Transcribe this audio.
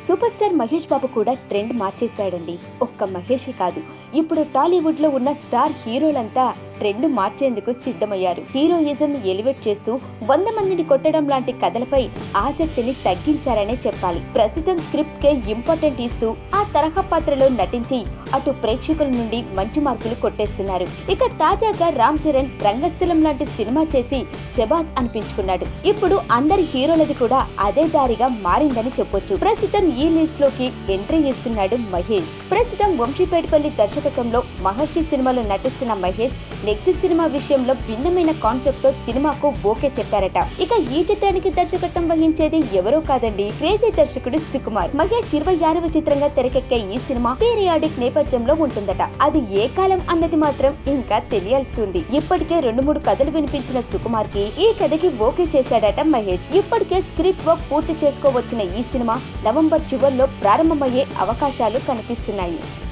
super star Mahesh బాబు కూడా trend మార్చేశాడండి ఒక్క మహేషే కాదు ఇప్పుడు టాలీవుడ్ లో ఉన్న స్టార్ హీరోలంతా ట్రెండ్ మార్చేందుకు సిద్ధమయ్యారు హీరోయిజం ఎలివేట్ చేస్తూ వంద మందిని కొట్టడం లాంటి కథలపై ఆసక్తిని తగ్గించారనే చెప్పాలి ప్రస్తుతం స్క్రిప్ట్ కే ఇంపార్టెంట్ ఇస్తూ ఆ తరహా పాత్రలో నటించి అటు ప్రేక్షకుల నుండి మంచి మార్కులు కొట్టేస్తున్నారు ఇక తాజాగా రామ్ చరణ్ రంగస్థలం లాంటి సినిమా చేసి శబాజ్ అనిపించుకున్నాడు ఇప్పుడు అందరి హీరోలది కూడా అదే దారిగా మారిందని చెప్పొచ్చు ప్రస్తుతం ఈ లిస్ట్ లోకి ఎంట్రీ ఇస్తున్నాడు మహేష్ ప్రస్తుతం వంశీపేటపల్లి దర్శకత్వంలో మహర్షి సినిమాలో నటిస్తున్న మహేష్ నెక్స్ట్ సినిమా విషయంలో భిన్నమైన కాన్సెప్ట్ తో సినిమాకు ఓకే చెప్పారట ఇక ఈ చిత్రానికి దర్శకత్వం వహించేది ఎవరో కాదండి క్రేజీ దర్శకుడు సుకుమార్ మహేష్ ఇరవై ఆరవ చిత్రంగా తెరకెక్కే ఈ సినిమా పీరియాడిక్ నేపథ్యంలో ఉంటుందట అది ఏ కాలం అన్నది మాత్రం ఇంకా తెలియాల్సి ఉంది ఇప్పటికే రెండు మూడు కథలు వినిపించిన సుకుమార్ కి ఈ కథకి ఓకే చేశాడట మహేష్ ఇప్పటికే స్క్రిప్ట్ వర్క్ పూర్తి చేసుకోవచ్చిన ఈ సినిమా నవంబర్ చివరిలో ప్రారంభమయ్యే అవకాశాలు కనిపిస్తున్నాయి